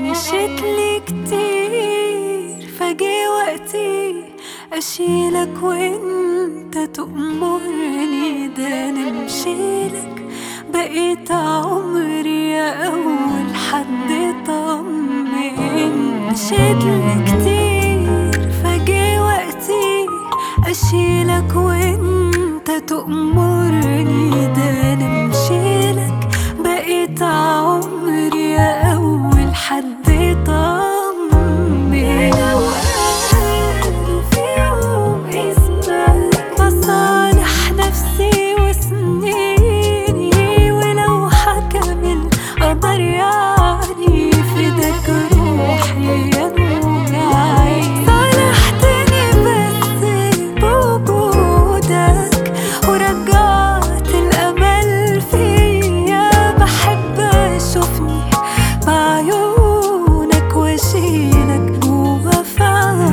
مشيت لي كتير فجي وقتي أشيلك وانت تأمرني ده أنا مشيلك بقيت عمري يا أول حد طمن مشيت لي كتير فجي وقتي أشيلك وانت تأمرني ده أنا مشيلك بقيت عمري يا أول حد طمن لو قال في يوم اسمك بصالح نفسي وسنيني ولو حكم القدر يعني فداك روحي يا نور عيني صالحتني بس بوجودك ورجعت الأمل فيا بحب أشوفني بعيونك وأشيلك جوا في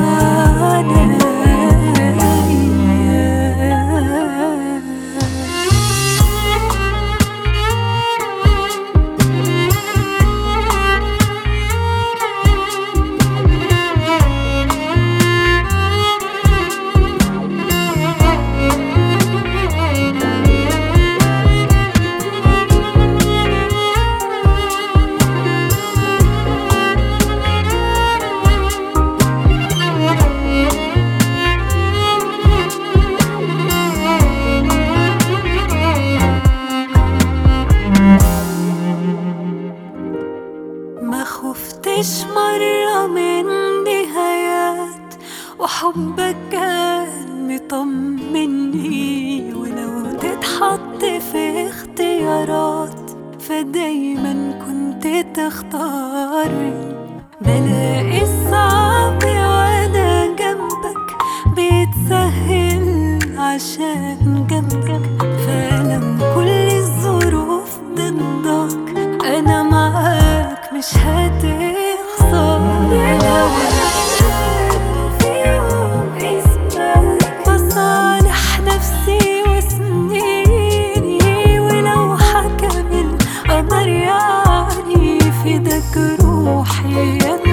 ما خفتش مرة من نهايات وحبك كان مطمني ولو تتحط في اختيارات فدايما كنت تختارني بلاقي الصعب وانا جنبك بيتسهل عشان جنبك فلو كل الظروف ضدك انا معاك مش هتخسر لو في يوم اسمك بصالح نفسي وسنيني ولو حكم القدر يعني فداك روحي يا